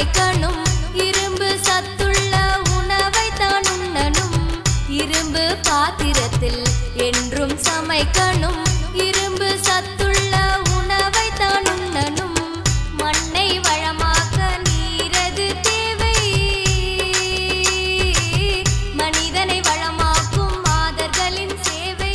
சமைக்கணும் இரும்பு சத்துள்ள உணவை தான் உண்ணணும் இரும்பு பாத்திரத்தில் என்றும் சமைக்கணும் இரும்பு சத்துள்ள உணவை தான் உண்ணணும் மண்ணை வளமாக்க நீரது தேவை மனிதனை வளமாக்கும் மாதர்களின் சேவை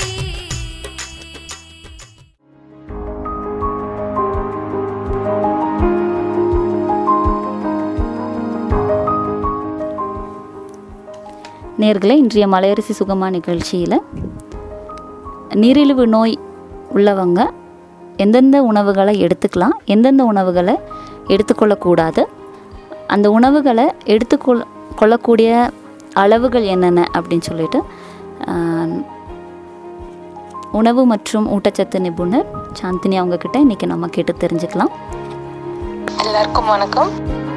நேர்களே இன்றைய மலையரசி சுகமா நிகழ்ச்சியில் நீரிழிவு நோய் உள்ளவங்க எந்தெந்த உணவுகளை எடுத்துக்கலாம் எந்தெந்த உணவுகளை எடுத்துக்கொள்ளக்கூடாது அந்த உணவுகளை எடுத்துக்கொள் கொள்ளக்கூடிய அளவுகள் என்னென்ன அப்படின்னு சொல்லிட்டு ஆஹ், உணவு மற்றும் ஊட்டச்சத்து நிபுணர் சாந்தினி அவங்கக்கிட்ட இன்றைக்கி நம்ம கேட்டு தெரிஞ்சுக்கலாம் எல்லாருக்கும் வணக்கம்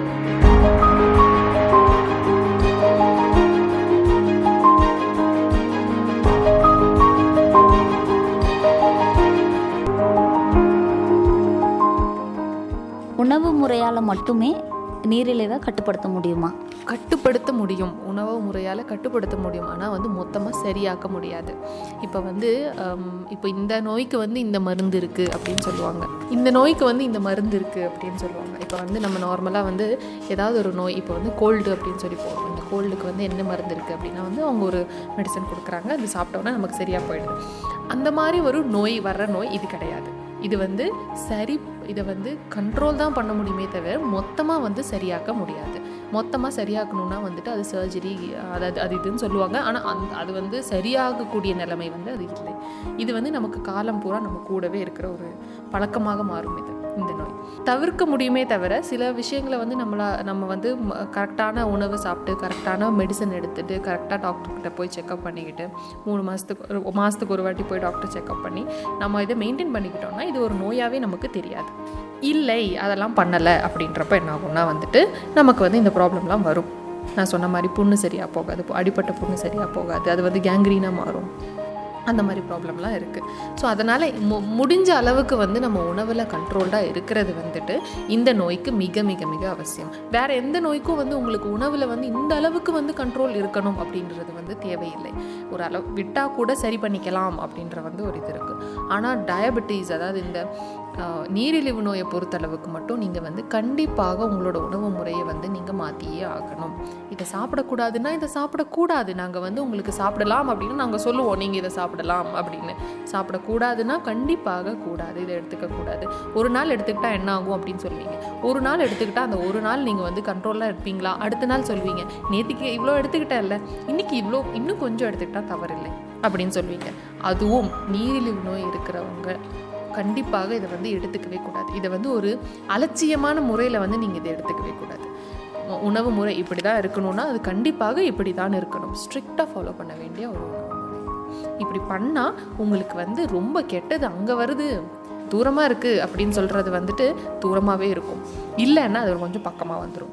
உணவு முறையால் மட்டுமே நீரிழிவை கட்டுப்படுத்த முடியுமா கட்டுப்படுத்த முடியும் உணவு முறையால் கட்டுப்படுத்த முடியும் ஆனால் வந்து மொத்தமாக சரியாக்க முடியாது இப்போ வந்து ஹம், இப்போ இந்த நோய்க்கு வந்து இந்த மருந்து இருக்குது அப்படின்னு சொல்லுவாங்க இந்த நோய்க்கு வந்து இந்த மருந்து இருக்குது அப்படின்னு சொல்லுவாங்க இப்போ வந்து நம்ம நார்மலாக வந்து ஏதாவது ஒரு நோய் இப்போ வந்து கோல்டு அப்படின்னு சொல்லி போகிறோம் இந்த கோல்டுக்கு வந்து என்ன மருந்து இருக்குது அப்படின்னா வந்து அவங்க ஒரு மெடிசன் கொடுக்குறாங்க அது சாப்பிட்டோன்னா நமக்கு சரியாக போயிடுது அந்த மாதிரி ஒரு நோய் வர்ற நோய் இது கிடையாது இது வந்து சரி இதை வந்து கண்ட்ரோல் தான் பண்ண முடியுமே தவிர மொத்தமாக வந்து சரியாக்க முடியாது மொத்தமாக சரியாக்கணும்னா வந்துட்டு அது சர்ஜரி அதாவது அது இதுன்னு சொல்லுவாங்க ஆனால் அந் அது வந்து சரியாகக்கூடிய நிலைமை வந்து அது இல்லை இது வந்து நமக்கு காலம் பூரா நம்ம கூடவே இருக்கிற ஒரு பழக்கமாக மாறும் இது இந்த நோய் தவிர்க்க முடியுமே தவிர சில விஷயங்களை வந்து நம்மளா நம்ம வந்து கரெக்டான உணவு சாப்பிட்டு கரெக்டான மெடிசன் எடுத்துட்டு கரெக்டாக டாக்டர்கிட்ட போய் செக்அப் பண்ணிக்கிட்டு மூணு மாதத்துக்கு ஒரு மாதத்துக்கு ஒரு வாட்டி போய் டாக்டர் செக்அப் பண்ணி நம்ம இதை மெயின்டைன் பண்ணிக்கிட்டோம்னா இது ஒரு நோயாகவே நமக்கு தெரியாது இல்லை அதெல்லாம் பண்ணலை அப்படின்றப்ப என்ன ஆகும்னா வந்துட்டு நமக்கு வந்து இந்த ப்ராப்ளம்லாம் வரும் நான் சொன்ன மாதிரி புண்ணு சரியாக போகாது இப்போ அடிப்பட்ட புண்ணு சரியாக போகாது அது வந்து கேங்க்ரீனாக மாறும் அந்த மாதிரி ப்ராப்ளம்லாம் இருக்குது ஸோ அதனால் மு முடிஞ்ச அளவுக்கு வந்து நம்ம உணவில் கண்ட்ரோல்டாக இருக்கிறது வந்துட்டு இந்த நோய்க்கு மிக மிக மிக அவசியம் வேறு எந்த நோய்க்கும் வந்து உங்களுக்கு உணவில் வந்து இந்த அளவுக்கு வந்து கண்ட்ரோல் இருக்கணும் அப்படின்றது வந்து தேவையில்லை ஒரு அளவு விட்டால் கூட சரி பண்ணிக்கலாம் அப்படின்ற வந்து ஒரு இது இருக்குது ஆனால் டயபெட்டிஸ் அதாவது இந்த ஆஹ், நீரிழிவு நோயை பொறுத்தளவுக்கு மட்டும் நீங்கள் வந்து கண்டிப்பாக உங்களோட உணவு முறையை வந்து நீங்கள் மாற்றியே ஆகணும் இதை சாப்பிடக்கூடாதுன்னா இதை சாப்பிடக்கூடாது நாங்கள் வந்து உங்களுக்கு சாப்பிடலாம் அப்படின்னு நாங்கள் சொல்லுவோம் நீங்கள் இதை சாப்பிடலாம் அப்படின்னு சாப்பிடக்கூடாதுன்னா கண்டிப்பாக கூடாது இதை எடுத்துக்கக்கூடாது ஒரு நாள் எடுத்துக்கிட்டா என்ன ஆகும் அப்படின்னு சொல்லுவீங்க ஒரு நாள் எடுத்துக்கிட்டா அந்த ஒரு நாள் நீங்கள் வந்து கண்ட்ரோலாக இருப்பீங்களா அடுத்த நாள் சொல்லுவீங்க நேற்றுக்கு இவ்வளோ எடுத்துக்கிட்டேன்ல இன்னைக்கு இவ்வளோ இன்னும் கொஞ்சம் எடுத்துக்கிட்டா தவறில்லை அப்படின்னு சொல்லுவீங்க அதுவும் நீரிழிவு நோய் இருக்கிறவங்க கண்டிப்பாக இதை வந்து எடுத்துக்கவே கூடாது இதை வந்து ஒரு அலட்சியமான முறையில் வந்து நீங்கள் இதை எடுத்துக்கவே கூடாது உ- உணவு முறை இப்படி தான் இருக்கணும்னா அது கண்டிப்பாக இப்படி தான் இருக்கணும் ஸ்ட்ரிக்டாக ஃபாலோ பண்ண வேண்டிய ஒரு உணவு முறை இப்படி பண்ணால் உங்களுக்கு வந்து ரொம்ப கெட்டது அங்கே வருது தூரமாக இருக்குது அப்படின்னு சொல்கிறது வந்துட்டு தூரமாகவே இருக்கும் இல்லைன்னா அது கொஞ்சம் பக்கமாக வந்துடும்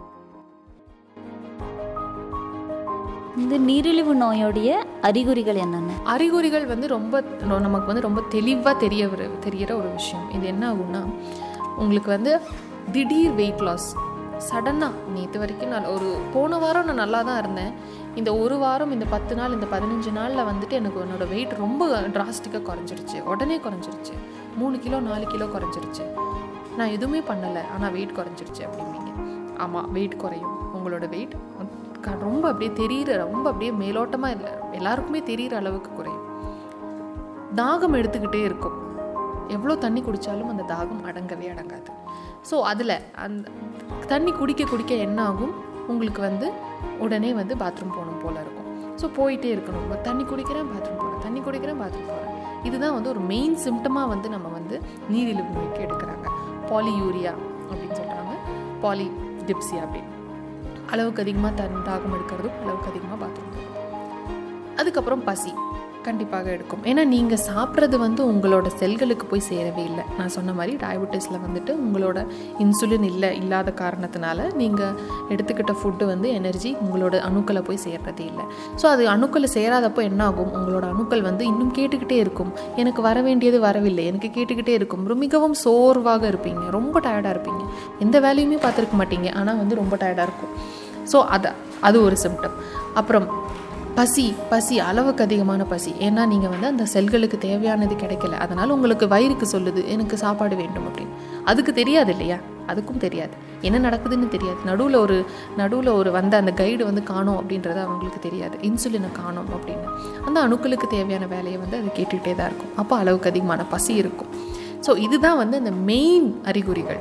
இந்த நீரிழிவு நோயோடைய அறிகுறிகள் என்னென்ன அறிகுறிகள் வந்து ரொம்ப ரொ- நமக்கு வந்து ரொம்ப தெளிவாக தெரிய வரு- தெரியற ஒரு விஷயம் இது என்ன ஆகும்னா உங்களுக்கு வந்து திடீர் வெயிட் லாஸ் சடனாக நேற்று வரைக்கும் நான் ஒரு போன வாரம் நான் நல்லா தான் இருந்தேன் இந்த ஒரு வாரம் இந்த பத்து நாள் இந்த பதினஞ்சு நாளில் வந்துட்டு எனக்கு என்னோட வெயிட் ரொம்ப டிராஸ்டிக்காக குறைஞ்சிருச்சு உடனே குறைஞ்சிருச்சு மூணு கிலோ நாலு கிலோ குறைஞ்சிருச்சு நான் எதுவுமே பண்ணலை ஆனால் வெயிட் குறைஞ்சிருச்சு அப்படிம்பீங்க ஆமாம் வெயிட் குறையும் உங்களோட வெயிட் ரொம்ப அப்படியே தெரியிற ரொம்ப அப்படியே மேலோட்டமாக இல்லை எல்லாருக்குமே தெரியிற அளவுக்கு குறையும் தாகம் எடுத்துக்கிட்டே இருக்கும் எவ்வளோ தண்ணி குடித்தாலும் அந்த தாகம் அடங்கவே அடங்காது ஸோ அதில் அந்த தண்ணி குடிக்க குடிக்க என்ன ஆகும் உங்களுக்கு வந்து உடனே வந்து பாத்ரூம் போகணும் போல் இருக்கும் ஸோ போயிட்டே இருக்கணும் இப்ப தண்ணி குடிக்கிறேன் பாத்ரூம் போகிறேன் தண்ணி குடிக்கிறேன் பாத்ரூம் போகிறேன் இதுதான் வந்து ஒரு மெயின் சிம்டமாக வந்து நம்ம வந்து நீரிழிவு நோய்க்கு எடுக்கிறாங்க பாலியூரியா அப்படின்னு சொல்கிறாங்க பாலி டிப்ஸியா அப்படின்னு அளவுக்கு அதிகமாக தன் தாகம் எடுக்கிறதும் அளவுக்கு அதிகமாக பாத்ரூம் போகிறதும் அதுக்கப்புறம் பசி கண்டிப்பாக எடுக்கும் ஏன்னா நீங்கள் சாப்பிட்றது வந்து உங்களோட செல்களுக்கு போய் சேரவே இல்லை நான் சொன்ன மாதிரி டயபெட்டிஸில் வந்துட்டு உங்களோட இன்சுலின் இல்லை இல்லாத காரணத்தினால நீங்கள் எடுத்துக்கிட்ட ஃபுட்டு வந்து எனர்ஜி உங்களோட அணுக்களை போய் சேர்றதே இல்லை ஸோ அது அணுக்களை சேராதப்போ என்ன ஆகும் உங்களோட அணுக்கள் வந்து இன்னும் கேட்டுக்கிட்டே இருக்கும் எனக்கு வர வேண்டியது வரவில்லை எனக்கு கேட்டுக்கிட்டே இருக்கும் ரொம்ப மிகவும் சோர்வாக இருப்பீங்க ரொம்ப டயர்டாக இருப்பீங்க எந்த வேலையுமே பார்த்துருக்க மாட்டீங்க ஆனால் வந்து ரொம்ப டயர்டாக இருக்கும் ஸோ அது அது ஒரு சிம்டம் அப்புறம் பசி பசி அளவுக்கு அதிகமான பசி ஏன்னா நீங்கள் வந்து அந்த செல்களுக்கு தேவையானது கிடைக்கல அதனால் உங்களுக்கு வயிறுக்கு சொல்லுது எனக்கு சாப்பாடு வேண்டும் அப்படின்னு அதுக்கு தெரியாது இல்லையா அதுக்கும் தெரியாது என்ன நடக்குதுன்னு தெரியாது நடுவில் ஒரு நடுவில் ஒரு வந்த அந்த கைடு வந்து காணோம் அப்படின்றது அவங்களுக்கு தெரியாது இன்சுலினை காணோம் அப்படின்னு அந்த அணுக்களுக்கு தேவையான வேலையை வந்து அது கேட்டுக்கிட்டே தான் இருக்கும் அப்போ அளவுக்கு அதிகமான பசி இருக்கும் ஸோ இதுதான் வந்து அந்த மெயின் அறிகுறிகள்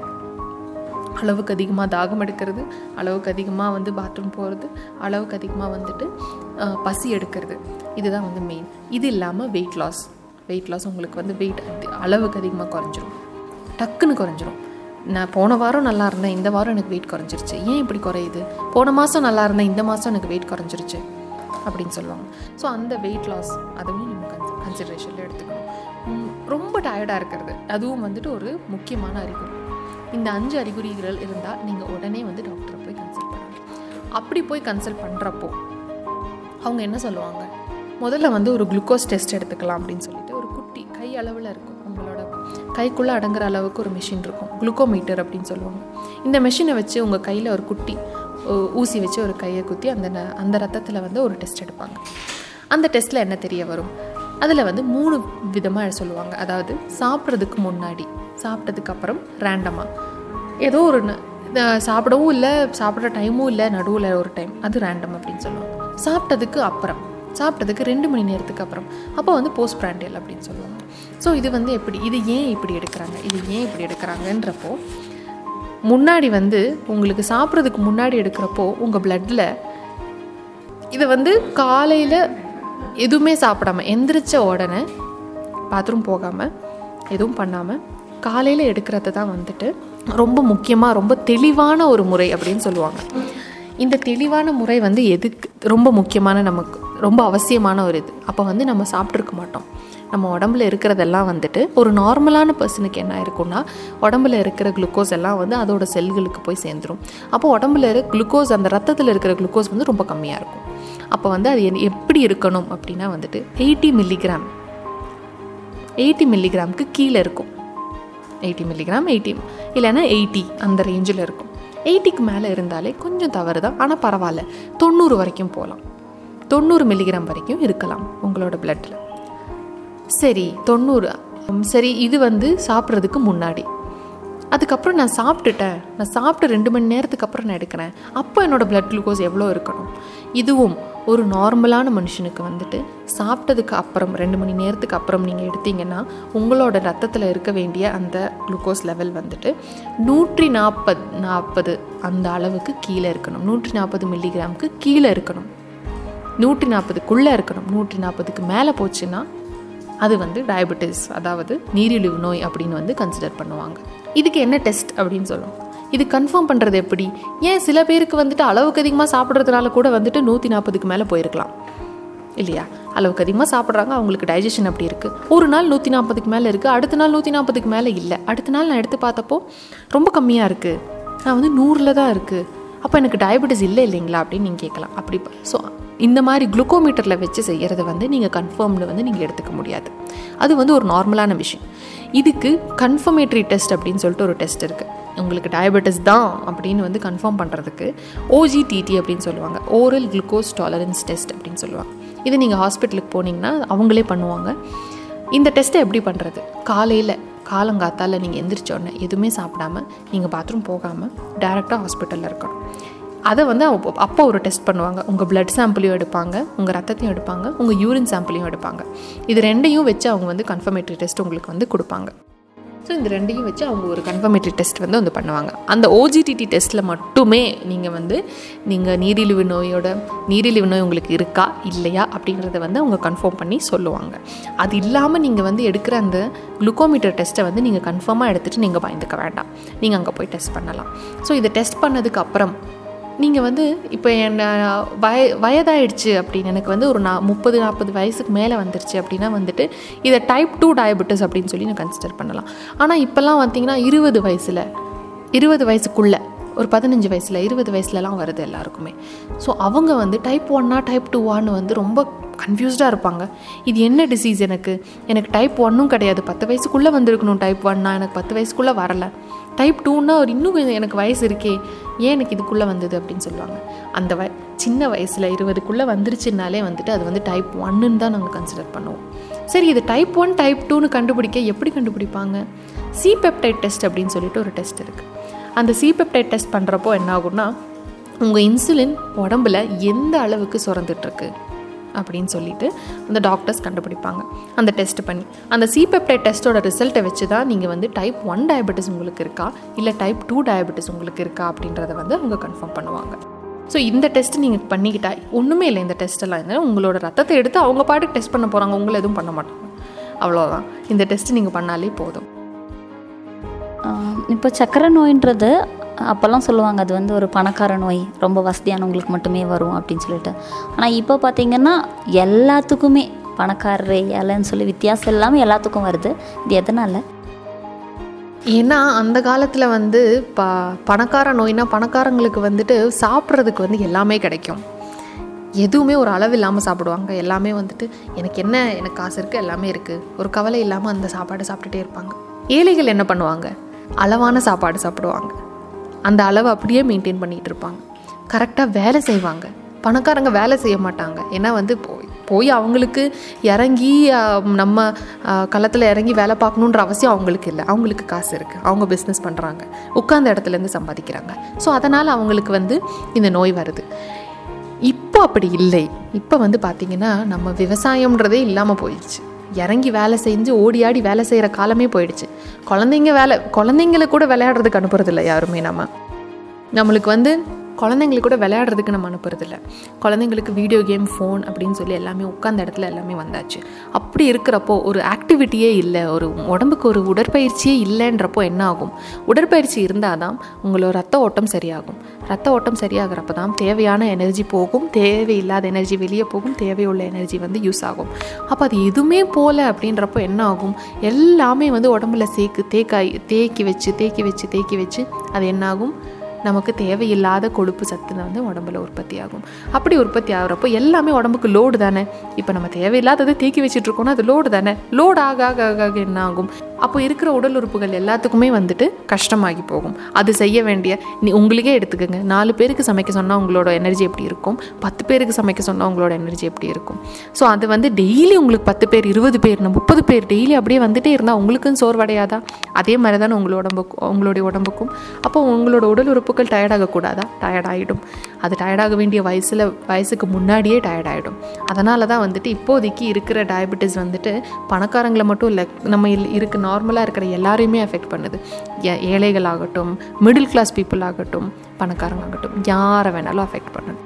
அளவுக்கு அதிகமாக தாகம் எடுக்கிறது அளவுக்கு அதிகமாக வந்து பாத்ரூம் போகிறது அளவுக்கு அதிகமாக வந்துட்டு அஹ், பசி எடுக்கிறது இதுதான் வந்து மெயின் இது இல்லாமல் வெயிட் லாஸ் வெயிட் லாஸ் உங்களுக்கு வந்து வெயிட் அளவுக்கு அதிகமாக குறைஞ்சிரும் டக்குன்னு குறைஞ்சிரும் நான் போன வாரம் நல்லா இருந்தேன் இந்த வாரம் எனக்கு வெயிட் குறைஞ்சிருச்சு ஏன் இப்படி குறையுது போன மாதம் நல்லா இருந்தேன் இந்த மாதம் எனக்கு வெயிட் குறைஞ்சிருச்சு அப்படின்னு சொல்லுவாங்க ஸோ அந்த வெயிட் லாஸ் அதுவும் நம்ம கன்சி கன்சிடரேஷனில் எடுத்துக்கணும் உம், ரொம்ப டயர்டாக இருக்கிறது அதுவும் வந்துட்டு ஒரு முக்கியமான அறிகுறி இந்த அஞ்சு அறிகுறிகள் இருந்தால் நீங்கள் உடனே வந்து டாக்டரை போய் கன்சல்ட் பண்ணணும் அப்படி போய் கன்சல்ட் பண்ணுறப்போ அவங்க என்ன சொல்லுவாங்க முதல்ல வந்து ஒரு குளுக்கோஸ் டெஸ்ட் எடுத்துக்கலாம் அப்படின்னு சொல்லிட்டு ஒரு குட்டி கை அளவில் இருக்கும் உங்களோட கைக்குள்ளே அடங்குற அளவுக்கு ஒரு மிஷின் இருக்கும் குளுக்கோமீட்டர் அப்படின்னு சொல்லுவாங்க இந்த மிஷினை வச்சு உங்கள் கையில் ஒரு குட்டி ஊ- ஊசி வச்சு ஒரு கையை குத்தி அந்த ந- அந்த ரத்தத்தில் வந்து ஒரு டெஸ்ட் எடுப்பாங்க அந்த டெஸ்ட்டில் என்ன தெரிய வரும் அதில் வந்து மூணு விதமாக சொல்லுவாங்க அதாவது சாப்பிட்றதுக்கு முன்னாடி சாப்பிட்டதுக்கு அப்புறம் ரேண்டமாக ஏதோ ஒரு ந- அஹ் சாப்பிடவும் இல்லை சாப்பிட்ற டைமும் இல்லை நடுவில் ஒரு டைம் அது ரேண்டம் அப்படின்னு சொல்லுவாங்க சாப்பிட்டதுக்கு அப்புறம் சாப்பிட்டதுக்கு ரெண்டு மணி நேரத்துக்கு அப்புறம் அப்போ வந்து போஸ்ட் பிராண்டியல் அப்படின்னு சொல்லுவாங்க ஸோ இது வந்து எப்படி இது ஏன் இப்படி எடுக்கிறாங்க இது ஏன் இப்படி எடுக்கிறாங்கன்றப்போ முன்னாடி வந்து உங்களுக்கு சாப்பிட்றதுக்கு முன்னாடி எடுக்கிறப்போ உங்கள் பிளட்டில் இதை வந்து காலையில் எதுவுமே சாப்பிடாம எந்திரிச்ச உடனே பாத்ரூம் போகாமல் எதுவும் பண்ணாமல் காலையில் எடுக்கிறது தான் வந்துட்டு ரொம்ப முக்கியமாக ரொம்ப தெளிவான ஒரு முறை அப்படின்னு சொல்லுவாங்க இந்த தெளிவான முறை வந்து எதுக்கு ரொம்ப முக்கியமான நமக்கு ரொம்ப அவசியமான ஒரு இது அப்போ வந்து நம்ம சாப்பிட்ருக்க மாட்டோம் நம்ம உடம்புல இருக்கிறதெல்லாம் வந்துட்டு ஒரு நார்மலான பர்சனுக்கு என்ன இருக்கும்னா உடம்புல இருக்கிற குளுக்கோஸ் எல்லாம் வந்து அதோட செல்களுக்கு போய் சேர்ந்துரும் அப்போ உடம்புல இருக்க குளுக்கோஸ் அந்த ரத்தத்தில் இருக்கிற குளுக்கோஸ் வந்து ரொம்ப கம்மியாக இருக்கும் அப்போ வந்து அது என்- எப்படி இருக்கணும் அப்படின்னா வந்துட்டு எயிட்டி மில்லிகிராம் எயிட்டி மில்லிகிராமுக்கு கீழே இருக்கும் எயிட்டி மில்லிகிராம் எயிட்டி இல்லைன்னா எயிட்டி அந்த ரேஞ்சில் இருக்கும் எயிட்டிக்கு மேலே இருந்தாலே கொஞ்சம் தவறு தான் ஆனால் பரவாயில்ல தொண்ணூறு வரைக்கும் போகலாம் தொண்ணூறு மில்லிகிராம் வரைக்கும் இருக்கலாம் உங்களோட பிளட்டில் சரி தொண்ணூறு உம், சரி இது வந்து சாப்பிட்றதுக்கு முன்னாடி அதுக்கப்புறம் நான் சாப்பிட்டுட்டேன் நான் சாப்பிட்டு ரெண்டு மணி நேரத்துக்கு அப்புறம் நான் எடுக்கிறேன் அப்போ என்னோடய பிளட் குளுக்கோஸ் எவ்வளோ இருக்கணும் இதுவும் ஒரு நார்மலான மனுஷனுக்கு வந்துட்டு சாப்பிட்டதுக்கு அப்புறம் ரெண்டு மணி நேரத்துக்கு அப்புறம் நீங்கள் எடுத்தீங்கன்னா உங்களோட ரத்தத்தில் இருக்க வேண்டிய அந்த குளுக்கோஸ் லெவல் வந்துட்டு நூற்றி நாற்பது நாற்பது அந்த அளவுக்கு கீழே இருக்கணும் நூற்றி நாற்பது மில்லிகிராமுக்கு கீழே இருக்கணும் நூற்றி நாற்பதுக்குள்ளே இருக்கணும் நூற்றி நாற்பதுக்கு மேலே போச்சுன்னா அது வந்து டயபெட்டிஸ் அதாவது நீரிழிவு நோய் அப்படின்னு வந்து கன்சிடர் பண்ணுவாங்க இதுக்கு என்ன டெஸ்ட் அப்படின்னு சொல்லுவோம் இது கன்ஃபார்ம் பண்ணுறது எப்படி ஏன் சில பேருக்கு வந்துட்டு அளவுக்கு அதிகமாக சாப்பிட்றதுனால கூட வந்துட்டு நூற்றி நாற்பதுக்கு மேலே போயிருக்கலாம் இல்லையா அளவுக்கு அதிகமாக சாப்பிட்றாங்க அவங்களுக்கு டைஜஷன் அப்படி இருக்குது ஒரு நாள் நூற்றி நாற்பதுக்கு மேலே இருக்குது அடுத்த நாள் நூற்றி நாற்பதுக்கு மேலே இல்லை அடுத்த நாள் நான் எடுத்து பார்த்தப்போ ரொம்ப கம்மியாக இருக்குது நான் வந்து நூறில் தான் இருக்குது அப்போ எனக்கு டயபெட்டிஸ் இல்லை இல்லைங்களா அப்படின்னு நீங்கள் கேட்கலாம் அப்படி ஸோ இந்த மாதிரி குளுக்கோமீட்டரில் வச்சு செய்கிறத வந்து நீங்கள் கன்ஃபார்ம்டு வந்து நீங்கள் எடுத்துக்க முடியாது அது வந்து ஒரு நார்மலான விஷயம் இதுக்கு கன்ஃபர்மேட்டரி டெஸ்ட் அப்படின்னு சொல்லிட்டு ஒரு டெஸ்ட் இருக்குது உங்களுக்கு டயபெட்டிஸ் தான் அப்படின்னு வந்து கன்ஃபார்ம் பண்ணுறதுக்கு ஓஜிடிடி அப்படின்னு சொல்லுவாங்க ஓரல் குளுக்கோஸ் டாலரன்ஸ் டெஸ்ட் அப்படின்னு சொல்லுவாங்க இது நீங்கள் ஹாஸ்பிட்டலுக்கு போனீங்கன்னா அவங்களே பண்ணுவாங்க இந்த டெஸ்ட்டை எப்படி பண்ணுறது காலையில் காலங்காத்தால நீங்கள் எந்திரிச்ச உடனே எதுவுமே சாப்பிடாம நீங்கள் பாத்ரூம் போகாமல் டேரெக்டாக ஹாஸ்பிட்டலில் இருக்கணும் அதை வந்து அப்போ அப்போ ஒரு டெஸ்ட் பண்ணுவாங்க உங்கள் பிளட் சாம்பிளையும் எடுப்பாங்க உங்கள் ரத்தத்தையும் எடுப்பாங்க உங்கள் யூரின் சாம்பிளையும் எடுப்பாங்க இது ரெண்டையும் வச்சு அவங்க வந்து கன்ஃபர்மேட்டரி டெஸ்ட் உங்களுக்கு வந்து கொடுப்பாங்க ஸோ இந்த ரெண்டையும் வச்சு அவங்க ஒரு கன்ஃபர்மேட்டரி டெஸ்ட் வந்து வந்து பண்ணுவாங்க அந்த ஓஜிடிடி டெஸ்ட்டில் மட்டுமே நீங்கள் வந்து நீங்கள் நீரிழிவு நோயோட நீரிழிவு நோய் உங்களுக்கு இருக்கா இல்லையா அப்படின்றத வந்து அவங்க கன்ஃபார்ம் பண்ணி சொல்லுவாங்க அது இல்லாமல் நீங்கள் வந்து எடுக்கிற அந்த குளுக்கோமீட்டர் டெஸ்ட்டை வந்து நீங்கள் கன்ஃபார்மாக எடுத்துகிட்டு நீங்கள் பயந்துக்க வேண்டாம் நீங்கள் அங்கே போய் டெஸ்ட் பண்ணலாம் ஸோ இதை டெஸ்ட் பண்ணதுக்கு அப்புறம் நீங்கள் வந்து இப்போ என் வய வயதாயிடுச்சு அப்படின்னு எனக்கு வந்து ஒரு நா முப்பது நாற்பது வயசுக்கு மேலே வந்துருச்சு அப்படின்னா வந்துட்டு இதை டைப் டூ டயபெட்டிஸ் அப்படின்னு சொல்லி நான் கன்சிடர் பண்ணலாம் ஆனால் இப்போல்லாம் பார்த்தீங்கன்னா இருபது வயசில் இருபது வயசுக்குள்ளே ஒரு பதினஞ்சு வயசில் இருபது வயசுலலாம் வருது எல்லாருக்குமே ஸோ அவங்க வந்து டைப் ஒன்னா டைப் டூவான்னு வந்து ரொம்ப கன்ஃபியூஸ்டாக இருப்பாங்க இது என்ன டிசீஸ் எனக்கு எனக்கு டைப் ஒன்னும் கிடையாது பத்து வயசுக்குள்ளே வந்திருக்கணும் டைப் ஒன்னா எனக்கு பத்து வயசுக்குள்ளே வரலை டைப் டூன்னா ஒரு இன்னும் கொஞ்சம் எனக்கு வயசு இருக்கே ஏன் எனக்கு இதுக்குள்ளே வந்தது அப்படின்னு சொல்லுவாங்க அந்த வய சின்ன வயசில் இருபதுக்குள்ளே வந்துருச்சுனாலே வந்துட்டு அது வந்து டைப் ஒன்னுன்னு தான் நாங்கள் கன்சிடர் பண்ணுவோம் சரி இது டைப் ஒன் டைப் டூன்னு கண்டுபிடிக்க எப்படி கண்டுபிடிப்பாங்க சி பெப்டைட் டெஸ்ட் அப்படின்னு சொல்லிட்டு ஒரு டெஸ்ட் இருக்குது அந்த சி பெப்டைட் டெஸ்ட் பண்ணுறப்போ என்ன ஆகும்னா உங்கள் இன்சுலின் உடம்புல எந்த அளவுக்கு சுரந்துட்டுருக்கு அப்படின்னு சொல்லிட்டு அந்த டாக்டர்ஸ் கண்டுபிடிப்பாங்க அந்த டெஸ்ட் பண்ணி அந்த சி பெப்டைட் டெஸ்ட்டோட ரிசல்ட்டை வச்சு தான் நீங்கள் வந்து டைப் ஒன் டயபெட்டிஸ் உங்களுக்கு இருக்கா இல்லை டைப் டூ டயபெட்டிஸ் உங்களுக்கு இருக்கா அப்படின்றத வந்து அவங்க கன்ஃபார்ம் பண்ணுவாங்க ஸோ இந்த டெஸ்ட் நீங்கள் பண்ணிக்கிட்டா ஒன்றுமே இல்லை இந்த டெஸ்ட்டெல்லாம் இல்லை உங்களோட ரத்தத்தை எடுத்து அவங்க பாட்டுக்கு டெஸ்ட் பண்ண போகிறாங்க உங்களை எதுவும் பண்ண மாட்டாங்க அவ்வளோதான் இந்த டெஸ்ட் நீங்கள் பண்ணாலே போதும் ஆஹ் இப்போ சக்கரை நோயின்றது அப்போல்லாம் சொல்லுவாங்க அது வந்து ஒரு பணக்கார நோய் ரொம்ப வசதியானவங்களுக்கு மட்டுமே வரும் அப்படின்னு சொல்லிட்டு ஆனால் இப்போ பார்த்தீங்கன்னா எல்லாத்துக்குமே பணக்காரரு ஏழைன்னு சொல்லி வித்தியாசம் இல்லாமல் எல்லாத்துக்கும் வருது இது எதனால் ஏன்னா அந்த காலத்தில் வந்து ப பணக்கார நோய்னா பணக்காரங்களுக்கு வந்துட்டு சாப்பிட்றதுக்கு வந்து எல்லாமே கிடைக்கும் எதுவுமே ஒரு அளவு இல்லாமல் சாப்பிடுவாங்க எல்லாமே வந்துட்டு எனக்கு என்ன எனக்கு காசு இருக்குது எல்லாமே இருக்குது ஒரு கவலை இல்லாமல் அந்த சாப்பாடு சாப்பிட்டுட்டே இருப்பாங்க ஏழைகள் என்ன பண்ணுவாங்க அளவான சாப்பாடு சாப்பிடுவாங்க அந்த அளவை அப்படியே மெயின்டைன் பண்ணிகிட்டு இருப்பாங்க கரெக்டாக வேலை செய்வாங்க பணக்காரங்க வேலை செய்ய மாட்டாங்க ஏன்னா வந்து போய் போய் அவங்களுக்கு இறங்கி ஆஹ், நம்ம களத்தில் இறங்கி வேலை பார்க்கணுன்ற அவசியம் அவங்களுக்கு இல்லை அவங்களுக்கு காசு இருக்குது அவங்க பிஸ்னஸ் பண்ணுறாங்க உட்கார்ந்த இடத்துலேருந்து சம்பாதிக்கிறாங்க ஸோ அதனால் அவங்களுக்கு வந்து இந்த நோய் வருது இப்போ அப்படி இல்லை இப்போ வந்து பார்த்திங்கன்னா நம்ம விவசாயம்ன்றதே இல்லாமல் போயிடுச்சு இறங்கி வேலை செஞ்சு ஓடி ஆடி வேலை செய்கிற காலமே போயிடுச்சு குழந்தைங்க வேலை குழந்தைங்கள கூட விளையாடுறதுக்கு அனுப்புறதில்ல யாருமே நம்ம நம்மளுக்கு வந்து குழந்தைங்களுக்கு கூட விளையாடுறதுக்கு நம்ம அனுப்புறதில்ல குழந்தைங்களுக்கு வீடியோ கேம் ஃபோன் அப்படின்னு சொல்லி எல்லாமே உட்காந்த இடத்துல எல்லாமே வந்தாச்சு அப்படி இருக்கிறப்போ ஒரு ஆக்டிவிட்டியே இல்லை ஒரு உடம்புக்கு ஒரு உடற்பயிற்சியே இல்லைன்றப்போ என்ன ஆகும் உடற்பயிற்சி இருந்தால் தான் உங்களோட ரத்த ஓட்டம் சரியாகும் ரத்த ஓட்டம் சரியாகிறப்ப தான் தேவையான எனர்ஜி போகும் தேவையில்லாத எனர்ஜி வெளியே போகும் தேவையுள்ள எனர்ஜி வந்து யூஸ் ஆகும் அப்போ அது எதுவுமே போகல அப்படின்றப்போ என்ன ஆகும் எல்லாமே வந்து உடம்புல சேர்க்கு தேக்காய் தேக்கி வச்சு தேக்கி வச்சு தேக்கி வச்சு அது என்னாகும் நமக்கு தேவையில்லாத கொழுப்பு சத்து வந்து உடம்புல உற்பத்தி ஆகும் அப்படி உற்பத்தி ஆகுறப்போ எல்லாமே உடம்புக்கு லோடு தானே இப்போ நம்ம தேவையில்லாததை தேக்கி வச்சுட்டு இருக்கோம்னா அது லோடு தானே லோடு ஆக ஆக ஆக ஆக என்ன ஆகும் அப்போ இருக்கிற உடல் உறுப்புகள் எல்லாத்துக்குமே வந்துட்டு கஷ்டமாகி போகும் அது செய்ய வேண்டிய நீ உங்களுக்கே எடுத்துக்கோங்க நாலு பேருக்கு சமைக்க சொன்னால் உங்களோட எனர்ஜி எப்படி இருக்கும் பத்து பேருக்கு சமைக்க சொன்னால் உங்களோட எனர்ஜி எப்படி இருக்கும் ஸோ அது வந்து டெய்லி உங்களுக்கு பத்து பேர் இருபது பேர் முப்பது பேர் டெய்லி அப்படியே வந்துட்டே இருந்தால் உங்களுக்கும் சோர்வடையாதா அதே மாதிரி தானே உங்களோட உடம்புக்கும் உங்களுடைய உடம்புக்கும் அப்போ உங்களோட உடல் உறுப்புகள் டயர்டாகக்கூடாதா டயர்ட் ஆகிடும் அது டயர்டாக வேண்டிய வயசில் வயசுக்கு முன்னாடியே டயர்ட் ஆகிடும் அதனால தான் வந்துட்டு இப்போதைக்கு இருக்கிற டயபெட்டிஸ் வந்துட்டு பணக்காரங்களை மட்டும் இல்லை நம்ம இல்- இருக்க நார்மலாக இருக்கிற எல்லாரையுமே அஃபெக்ட் பண்ணுது ஏ- ஏழைகள் ஆகட்டும் மிடில் கிளாஸ் பீப்புள் ஆகட்டும் பணக்காரங்க ஆகட்டும் யாரை வேணாலும் அஃபெக்ட் பண்ணுது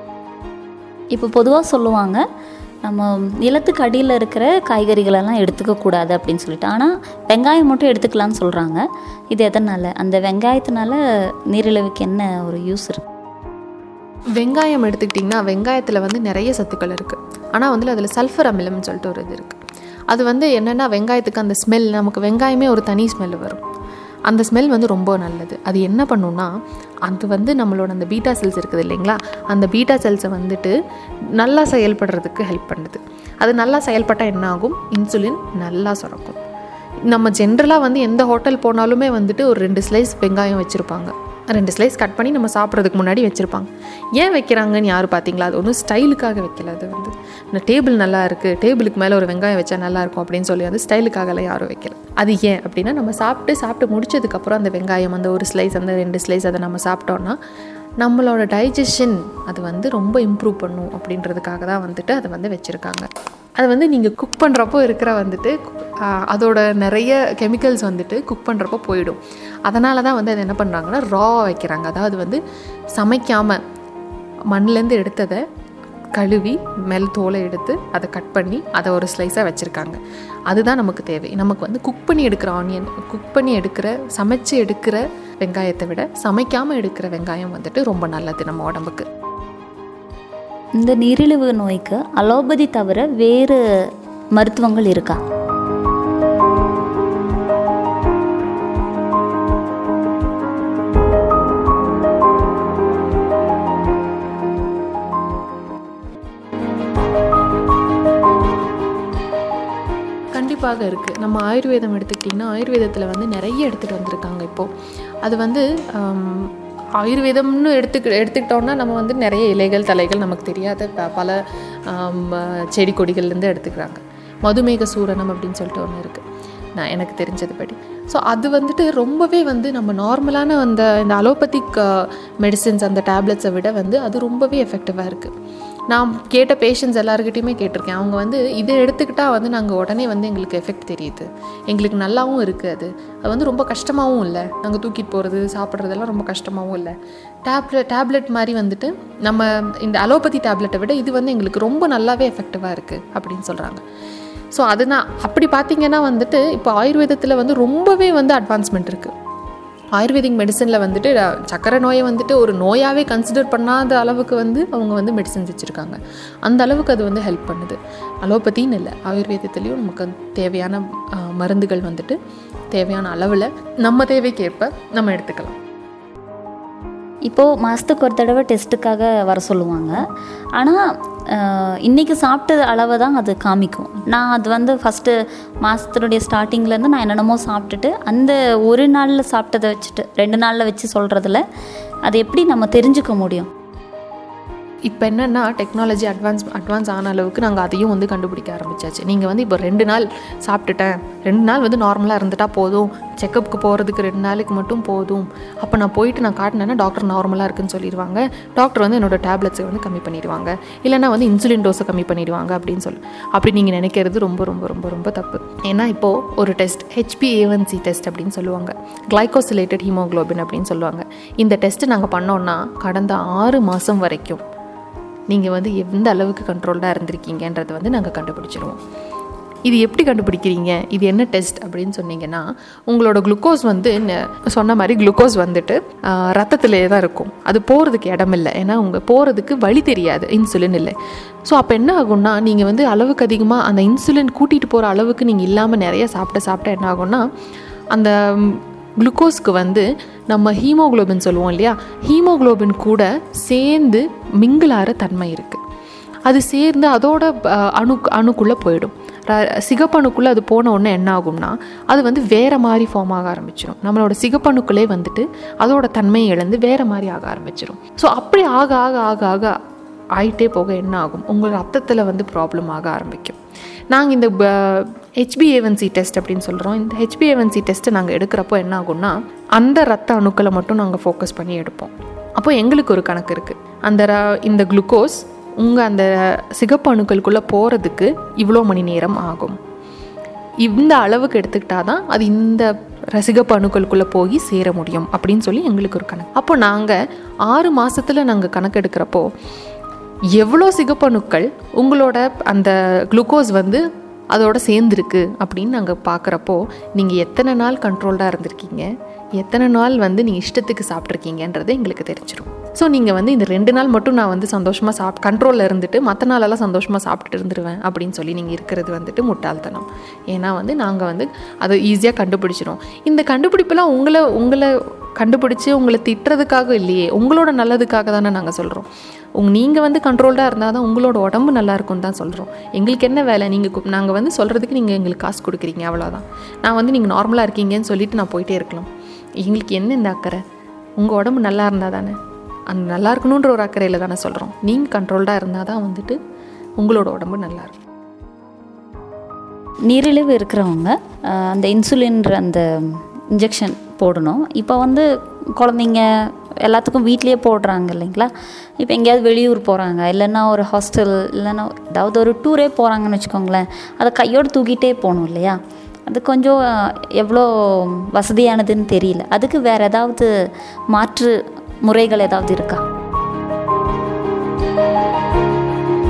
இப்போ பொதுவாக சொல்லுவாங்க நம்ம நிலத்துக்கு அடியில் இருக்கிற காய்கறிகளெல்லாம் எடுத்துக்க கூடாது அப்படின்னு சொல்லிட்டு ஆனால் வெங்காயம் மட்டும் எடுத்துக்கலாம்னு சொல்கிறாங்க இது எதனால் அந்த வெங்காயத்தினால நீரிழிவுக்கு என்ன ஒரு யூஸ் இருக்கு வெங்காயம் எடுத்துக்கிட்டிங்கன்னா வெங்காயத்தில் வந்து நிறைய சத்துக்கள் இருக்குது ஆனால் வந்து அதில் சல்ஃபர் அமிலம்னு சொல்லிட்டு ஒரு இது இருக்குது அது வந்து என்னென்னா வெங்காயத்துக்கு அந்த ஸ்மெல் நமக்கு வெங்காயமே ஒரு தனி ஸ்மெல் வரும் அந்த ஸ்மெல் வந்து ரொம்ப நல்லது அது என்ன பண்ணுன்னா அது வந்து நம்மளோட அந்த பீட்டா செல்ஸ் இருக்குது இல்லைங்களா அந்த பீட்டா செல்ஸை வந்துட்டு நல்லா செயல்படுறதுக்கு ஹெல்ப் பண்ணுது அது நல்லா செயல்பட்டால் என்ன ஆகும் இன்சுலின் நல்லா சுரக்கும் நம்ம ஜென்ரலாக வந்து எந்த ஹோட்டல் போனாலுமே வந்துட்டு ஒரு ரெண்டு ஸ்லைஸ் வெங்காயம் வச்சுருப்பாங்க ரெண்டு ஸ்லைஸ் கட் பண்ணி நம்ம சாப்பிட்றதுக்கு முன்னாடி வச்சுருப்பாங்க ஏன் வைக்கிறாங்கன்னு யார் பார்த்தீங்களா அது ஒன்றும் ஸ்டைலுக்காக வைக்கல அது வந்து இந்த டேபிள் நல்லா இருக்குது டேபிளுக்கு மேலே ஒரு வெங்காயம் வச்சா நல்லா இருக்கும் அப்படின்னு சொல்லி வந்து ஸ்டைலுக்காகலாம் யாரும் வைக்கல அது ஏன் அப்படின்னா நம்ம சாப்பிட்டு சாப்பிட்டு முடிச்சதுக்கப்புறம் அந்த வெங்காயம் அந்த ஒரு ஸ்லைஸ் அந்த ரெண்டு ஸ்லைஸ் அதை நம்ம சாப்பிட்டோன்னா நம்மளோட டைஜஷன் அது வந்து ரொம்ப இம்ப்ரூவ் பண்ணும் அப்படின்றதுக்காக தான் வந்துட்டு அதை வந்து வச்சுருக்காங்க அது வந்து நீங்கள் குக் பண்ணுறப்போ இருக்கிற வந்துட்டு ஆஹ், அதோட நிறைய கெமிக்கல்ஸ் வந்துட்டு குக் பண்ணுறப்போ போயிடும் அதனால தான் வந்து அது என்ன பண்ணுறாங்கன்னா ரா வைக்கிறாங்க அதாவது வந்து சமைக்காமல் மண்ணிலேருந்து எடுத்ததை கழுவி மேல் தோலை எடுத்து அதை கட் பண்ணி அதை ஒரு ஸ்லைஸாக வச்சுருக்காங்க அதுதான் நமக்கு தேவை நமக்கு வந்து குக் பண்ணி எடுக்கிற ஆனியன் குக் பண்ணி எடுக்கிற சமைச்சு எடுக்கிற வெங்காயத்தை விட சமைக்காமல் எடுக்கிற வெங்காயம் வந்துட்டு ரொம்ப நல்லது நம்ம உடம்புக்கு இந்த நீரிழிவு நோய்க்கு அலோபதி தவிர வேறு மருத்துவங்கள் இருக்கா கண்டிப்பாக இருக்குது நம்ம ஆயுர்வேதம் எடுத்துக்கிட்டிங்கன்னா ஆயுர்வேதத்தில் வந்து நிறைய எடுத்துகிட்டு வந்திருக்காங்க இப்போது அது வந்து ஆம், ஆயுர்வேதம்னு எடுத்துக்க எடுத்துக்கிட்டோம்னா நம்ம வந்து நிறைய இலைகள் தலைகள் நமக்கு தெரியாத ப- பல ஆம், செடி கொடிகள்லேருந்து எடுத்துக்கிறாங்க மதுமேக சூரணம் அப்படின்னு சொல்லிட்டு ஒன்று இருக்குது நான் எனக்கு தெரிஞ்சதுபடி ஸோ அது வந்துட்டு ரொம்பவே வந்து நம்ம நார்மலான அந்த இந்த அலோபதிக் மெடிசின்ஸ் அந்த டேப்லெட்ஸை விட வந்து அது ரொம்பவே எஃபெக்டிவாக இருக்குது நான் கேட்ட பேஷண்ட்ஸ் எல்லாருக்கிட்டையுமே கேட்டிருக்கேன் அவங்க வந்து இதை எடுத்துக்கிட்டால் வந்து நாங்கள் உடனே வந்து எங்களுக்கு எஃபெக்ட் தெரியுது எங்களுக்கு நல்லாவும் இருக்குது அது அது வந்து ரொம்ப கஷ்டமாகவும் இல்லை நாங்கள் தூக்கிட்டு போகிறது சாப்பிட்றதெல்லாம் ரொம்ப கஷ்டமாகவும் இல்லை டேப்லெட் டேப்லெட் மாதிரி வந்துட்டு நம்ம இந்த அலோபதி டேப்லெட்டை விட இது வந்து எங்களுக்கு ரொம்ப நல்லாவே எஃபெக்டிவாக இருக்குது அப்படின்னு சொல்கிறாங்க ஸோ அது நான் அப்படி பார்த்தீங்கன்னா வந்துட்டு இப்போ ஆயுர்வேதத்தில் வந்து ரொம்பவே வந்து அட்வான்ஸ்மெண்ட் இருக்குது ஆயுர்வேதிக் மெடிசனில் வந்துட்டு அஹ், சக்கரை நோயை வந்துட்டு ஒரு நோயாகவே கன்சிடர் பண்ணாத அளவுக்கு வந்து அவங்க வந்து மெடிசன்ஸ் வச்சுருக்காங்க அந்த அளவுக்கு அது வந்து ஹெல்ப் பண்ணுது அலோபதின்னு இல்லை ஆயுர்வேதத்துலேயும் நமக்கு தேவையான அஹ், மருந்துகள் வந்துட்டு தேவையான அளவில் நம்ம தேவைக்கேற்ப நம்ம எடுத்துக்கலாம் இப்போது மாதத்துக்கு ஒரு தடவை டெஸ்ட்டுக்காக வர சொல்லுவாங்க ஆனால் இன்றைக்கி சாப்பிட்ட அளவை தான் அது காமிக்கும் நான் அது வந்து ஃபஸ்ட்டு மாதத்தினுடைய ஸ்டார்டிங்லேருந்து நான் என்னென்னமோ சாப்பிட்டுட்டு அந்த ஒரு நாளில் சாப்பிட்டதை வச்சுட்டு ரெண்டு நாளில் வச்சு சொல்கிறதுல அது எப்படி நம்ம தெரிஞ்சுக்க முடியும் இப்போ என்னென்னா டெக்னாலஜி அட்வான்ஸ் அட்வான்ஸ் ஆன அளவுக்கு நாங்கள் அதையும் வந்து கண்டுபிடிக்க ஆரம்பிச்சாச்சு நீங்கள் வந்து இப்போ ரெண்டு நாள் சாப்பிட்டுட்டேன் ரெண்டு நாள் வந்து நார்மலாக இருந்துட்டா போதும் செக்கப்புக்கு போகிறதுக்கு ரெண்டு நாளைக்கு மட்டும் போதும் அப்போ நான் போயிட்டு நான் காட்டினேன்னா டாக்டர் நார்மலாக இருக்குன்னு சொல்லிடுவாங்க டாக்டர் வந்து என்னோட டேப்லெட்ஸை வந்து கம்மி பண்ணிடுவாங்க இல்லைன்னா வந்து இன்சுலின் டோஸை கம்மி பண்ணிடுவாங்க அப்படின்னு சொல்லி அப்படி நீங்கள் நினைக்கிறது ரொம்ப ரொம்ப ரொம்ப ரொம்ப தப்பு ஏன்னா இப்போது ஒரு டெஸ்ட் ஹெச்பிஏவன்சி டெஸ்ட் அப்படின்னு சொல்லுவாங்க கிளைகோசிலேட்டட் ஹீமோகுளோபின் அப்படின்னு சொல்லுவாங்க இந்த டெஸ்ட்டு நாங்கள் பண்ணோன்னா கடந்த ஆறு மாதம் வரைக்கும் நீங்கள் வந்து எந்த அளவுக்கு கண்ட்ரோல்டாக இருந்திருக்கீங்கன்றதை வந்து நாங்கள் கண்டுபிடிச்சிருவோம் இது எப்படி கண்டுபிடிக்கிறீங்க இது என்ன டெஸ்ட் அப்படின்னு சொன்னீங்கன்னா உங்களோட குளுக்கோஸ் வந்து ந- சொன்ன மாதிரி குளுக்கோஸ் வந்துட்டு ஆஹ், ரத்தத்திலே தான் இருக்கும் அது போகிறதுக்கு இடம் இல்லை ஏன்னா உங்கள் போகிறதுக்கு வழி தெரியாது இன்சுலின் இல்லை ஸோ அப்போ என்ன ஆகும்னா நீங்கள் வந்து அளவுக்கு அதிகமாக அந்த இன்சுலின் கூட்டிகிட்டு போகிற அளவுக்கு நீங்கள் இல்லாமல் நிறைய சாப்பிட சாப்பிட என்ன ஆகும்னா அந்த குளுக்கோஸ்க்கு வந்து நம்ம ஹீமோகுளோபின் சொல்லுவோம் இல்லையா ஹீமோகுளோபின் கூட சேர்ந்து மிங்கிளார தன்மை இருக்குது அது சேர்ந்து அதோட அஹ், அணு அணுக்குள்ளே போயிடும் ர- சிகப்பணுக்குள்ளே அது போன உடனே என்ன ஆகும்னா அது வந்து வேற மாதிரி ஃபார்ம் ஆக ஆரம்பிச்சிடும் நம்மளோட சிகப்பணுக்களே வந்துட்டு அதோட தன்மையை இழந்து வேற மாதிரி ஆக ஆரம்பிச்சிடும் ஸோ அப்படி ஆக ஆக ஆக ஆக ஆயிட்டே போக என்ன ஆகும் உங்கள் ரத்தத்தில் வந்து ப்ராப்ளம் ஆக ஆரம்பிக்கும் நாங்கள் இந்த ஹெச்பிஏவன்சி டெஸ்ட் அப்படின்னு சொல்கிறோம் இந்த ஹெச்பிஏவன்சி டெஸ்ட்டை நாங்கள் எடுக்கிறப்போ என்ன ஆகும்னா அந்த ரத்த அணுக்களை மட்டும் நாங்கள் ஃபோக்கஸ் பண்ணி எடுப்போம் அப்போ எங்களுக்கு ஒரு கணக்கு இருக்குது அந்த ர- இந்த குளுக்கோஸ் உங்கள் அந்த சிகப்பு அணுக்களுக்குள்ளே போகிறதுக்கு இவ்வளோ மணி நேரம் ஆகும் இந்த அளவுக்கு எடுத்துக்கிட்டா தான் அது இந்த ரசிகப்பு அணுக்களுக்குள்ளே போய் சேர முடியும் அப்படின்னு சொல்லி எங்களுக்கு ஒரு கணக்கு அப்போ நாங்கள் ஆறு மாசத்துல நாங்கள் கணக்கு எடுக்கிறப்போ எவ்வளோ சிகப்பணுக்கள் உங்களோட அந்த குளுக்கோஸ் வந்து அதோட சேர்ந்துருக்கு அப்படின்னு நாங்கள் பார்க்குறப்போ நீங்கள் எத்தனை நாள் கண்ட்ரோல்டாக இருந்திருக்கீங்க எத்தனை நாள் வந்து நீங்கள் இஷ்டத்துக்கு சாப்பிட்ருக்கீங்கன்றது எங்களுக்கு தெரிஞ்சிடும் ஸோ நீங்கள் வந்து இந்த ரெண்டு நாள் மட்டும் நான் வந்து சந்தோஷமாக சாப் கண்ட்ரோலில் இருந்துட்டு மற்ற நாளெல்லாம் சந்தோஷமாக சாப்பிட்டுட்டு இருந்துருவேன் அப்படின்னு சொல்லி நீங்கள் இருக்கிறது வந்துட்டு முட்டாள்தனம் ஏன்னா வந்து நாங்கள் வந்து அதை ஈஸியாக கண்டுபிடிச்சிரும் இந்த கண்டுபிடிப்பெல்லாம் உங்களை உங்களை கண்டுபிடிச்சி உங்களை திட்டுறதுக்காக இல்லையே உங்களோட நல்லதுக்காக தானே நாங்கள் சொல்கிறோம் உங் நீங்கள் வந்து கண்ட்ரோல்டாக இருந்தால் தான் உங்களோட உடம்பு நல்லா இருக்கும்னு தான் சொல்கிறோம் எங்களுக்கு என்ன வேலை நீங்கள் நாங்கள் வந்து சொல்கிறதுக்கு நீங்கள் எங்களுக்கு காசு கொடுக்குறீங்க அவ்வளோதான் நான் வந்து நீங்கள் நார்மலாக இருக்கீங்கன்னு சொல்லிட்டு நான் போயிட்டே இருக்கலாம் எங்களுக்கு என்ன இந்த அக்கறை உங்கள் உடம்பு நல்லா இருந்தால் தானே அந்த நல்லா இருக்கணுன்ற ஒரு அக்கறையில் தானே சொல்கிறோம் நீங்கள் கண்ட்ரோல்டாக இருந்தால் தான் வந்துட்டு உங்களோட உடம்பு நல்லா இருக்கும் நீரிழிவு இருக்கிறவங்க ஆஹ், அந்த இன்சுலின்ற அந்த இன்ஜெக்ஷன் போடணும் இப்போ வந்து குழந்தைங்க எல்லாத்துக்கும் வீட்லேயே போடுறாங்க இல்லைங்களா இப்போ எங்கேயாவது வெளியூர் போகிறாங்க இல்லைன்னா ஒரு ஹாஸ்டல் இல்லைன்னா ஏதாவது ஒரு டூரே போகிறாங்கன்னு வச்சுக்கோங்களேன் அதை கையோடு தூக்கிட்டே போகணும் இல்லையா அது கொஞ்சம் ஆஹ், எவ்வளோ வசதியானதுன்னு தெரியல அதுக்கு வேறு ஏதாவது மாற்று முறைகள் ஏதாவது இருக்கா